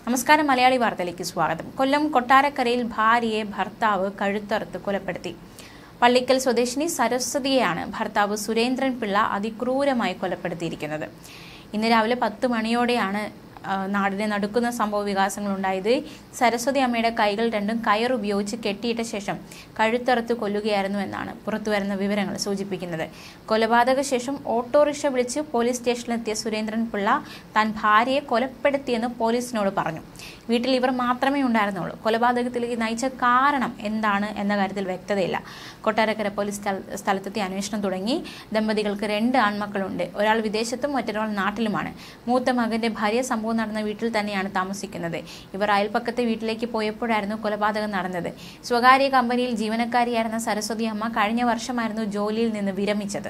നമസ്കാരം മലയാളി വാർത്തയിലേക്ക് സ്വാഗതം കൊല്ലം കൊട്ടാരക്കരയിൽ ഭാര്യയെ ഭർത്താവ് കഴുത്തറുത്ത് കൊലപ്പെടുത്തി പള്ളിക്കൽ സ്വദേശിനി സരസ്വതിയെയാണ് ഭർത്താവ് സുരേന്ദ്രൻ പിള്ള അതിക്രൂരമായി കൊലപ്പെടുത്തിയിരിക്കുന്നത് ഇന്ന് രാവിലെ പത്ത് മണിയോടെയാണ് ആ, നാടിനെ നടുക്കുന്ന സംഭവ വികാസങ്ങൾ ഉണ്ടായത് സരസ്വതി അമ്മയുടെ കൈകൾ രണ്ടും കയർ ഉപയോഗിച്ച് കെട്ടിയിട്ട ശേഷം കഴുത്തറുത്ത് കൊല്ലുകയായിരുന്നു എന്നാണ് പുറത്തുവരുന്ന വിവരങ്ങൾ സൂചിപ്പിക്കുന്നത് കൊലപാതക ശേഷം ഓട്ടോറിക്ഷ വിളിച്ച് പോലീസ് സ്റ്റേഷനിലെത്തിയ സുരേന്ദ്രൻ പിള്ള താൻ ഭാര്യയെ കൊലപ്പെടുത്തിയെന്ന് പോലീസിനോട് പറഞ്ഞു വീട്ടിൽ ഇവർ മാത്രമേ ഉണ്ടായിരുന്നുള്ളൂ കൊലപാതകത്തിലേക്ക് നയിച്ച കാരണം എന്താണ് എന്ന കാര്യത്തിൽ വ്യക്തതയില്ല കൊട്ടാരക്കര പോലീസ് സ്ഥല- സ്ഥലത്തെത്തി അന്വേഷണം തുടങ്ങി ദമ്പതികൾക്ക് രണ്ട് ആൺമക്കളുണ്ട് ഒരാൾ വിദേശത്തും മറ്റൊരാൾ നാട്ടിലുമാണ് മൂത്ത മകന്റെ ഭാര്യ സംഭവം നടന്ന വീട്ടിൽ തന്നെയാണ് താമസിക്കുന്നത് ഇവർ അയൽപ്പക്കത്തെ വീട്ടിലേക്ക് പോയപ്പോഴായിരുന്നു കൊലപാതകം നടന്നത് സ്വകാര്യ കമ്പനിയിൽ ജീവനക്കാരിയായിരുന്ന സരസ്വതി അമ്മ കഴിഞ്ഞ വർഷമായിരുന്നു ജോലിയിൽ നിന്ന് വിരമിച്ചത്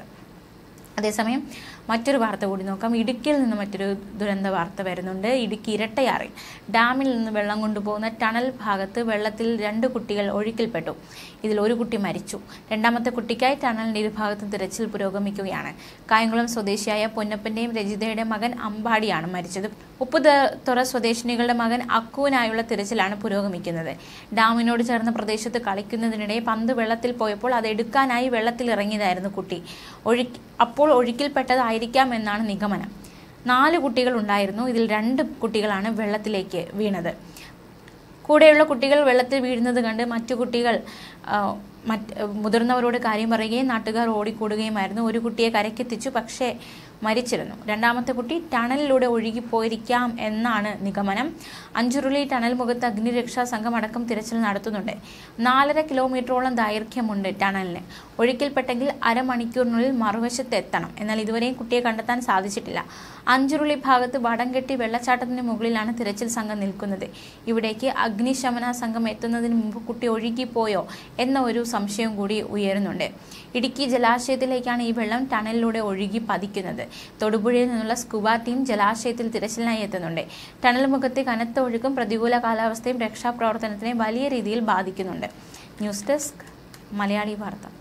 അതേസമയം മറ്റൊരു വാർത്ത കൂടി നോക്കാം ഇടുക്കിയിൽ നിന്ന് മറ്റൊരു ദുരന്ത വാർത്ത വരുന്നുണ്ട് ഇടുക്കി ഇരട്ടയാറിൽ ഡാമിൽ നിന്ന് വെള്ളം കൊണ്ടുപോകുന്ന ടണൽ ഭാഗത്ത് വെള്ളത്തിൽ രണ്ട് കുട്ടികൾ ഒഴുക്കിൽപ്പെട്ടു ഇതിൽ ഒരു കുട്ടി മരിച്ചു രണ്ടാമത്തെ കുട്ടിക്കായി ടണലിന്റെ ഇരുഭാഗത്തും തിരച്ചിൽ പുരോഗമിക്കുകയാണ് കായംകുളം സ്വദേശിയായ പൊന്നപ്പന്റെയും രജിതയുടെയും മകൻ അമ്പാടിയാണ് മരിച്ചത് ഉപ്പുതുറ സ്വദേശിനികളുടെ മകൻ അക്കുവിനായുള്ള തിരച്ചിലാണ് പുരോഗമിക്കുന്നത് ഡാമിനോട് ചേർന്ന പ്രദേശത്ത് കളിക്കുന്നതിനിടെ പന്ത് വെള്ളത്തിൽ പോയപ്പോൾ അത് എടുക്കാനായി വെള്ളത്തിൽ ഇറങ്ങിയതായിരുന്നു കുട്ടി ഒഴുക്കി അപ്പോൾ ഒഴുക്കിൽപ്പെട്ടതായിരിക്കാം എന്നാണ് നിഗമനം നാല് കുട്ടികൾ ഉണ്ടായിരുന്നു ഇതിൽ രണ്ട് കുട്ടികളാണ് വെള്ളത്തിലേക്ക് വീണത് കൂടെയുള്ള കുട്ടികൾ വെള്ളത്തിൽ വീഴുന്നത് കണ്ട് മറ്റു കുട്ടികൾ ആ, മറ്റ് മുതിർന്നവരോട് കാര്യം പറയുകയും നാട്ടുകാർ ഓടിക്കൂടുകയുമായിരുന്നു ഒരു കുട്ടിയെ കരക്കെത്തിച്ചു പക്ഷേ മരിച്ചിരുന്നു രണ്ടാമത്തെ കുട്ടി ടണലിലൂടെ ഒഴുകിപ്പോയിരിക്കാം എന്നാണ് നിഗമനം അഞ്ചുരുളി ടണൽ മുഖത്ത് അഗ്നിരക്ഷാ സംഘം അടക്കം തിരച്ചിൽ നടത്തുന്നുണ്ട് നാലര കിലോമീറ്ററോളം ദൈർഘ്യമുണ്ട് ടണലിന് ഒഴുക്കിൽപ്പെട്ടെങ്കിൽ അരമണിക്കൂറിനുള്ളിൽ മറുവശത്ത് എത്തണം എന്നാൽ ഇതുവരെയും കുട്ടിയെ കണ്ടെത്താൻ സാധിച്ചിട്ടില്ല അഞ്ചുരുളി ഭാഗത്ത് വടം കെട്ടി വെള്ളച്ചാട്ടത്തിന് മുകളിലാണ് തിരച്ചിൽ സംഘം നിൽക്കുന്നത് ഇവിടേക്ക് അഗ്നിശമന സംഘം എത്തുന്നതിന് മുമ്പ് കുട്ടി ഒഴുകിപ്പോയോ എന്ന ഒരു സംശയം കൂടി ഉയരുന്നുണ്ട് ഇടുക്കി ജലാശയത്തിലേക്കാണ് ഈ വെള്ളം ടണലിലൂടെ ഒഴുകി പതിക്കുന്നത് തൊടുപുഴയിൽ നിന്നുള്ള സ്കുബ ടീം ജലാശയത്തിൽ തിരച്ചിലിനായി എത്തുന്നുണ്ട് ടണൽ മുഖത്തെ കനത്ത ഒഴുക്കും പ്രതികൂല കാലാവസ്ഥയും രക്ഷാപ്രവർത്തനത്തിനെ വലിയ രീതിയിൽ ബാധിക്കുന്നുണ്ട് ന്യൂസ് ഡെസ്ക് മലയാളി വാർത്ത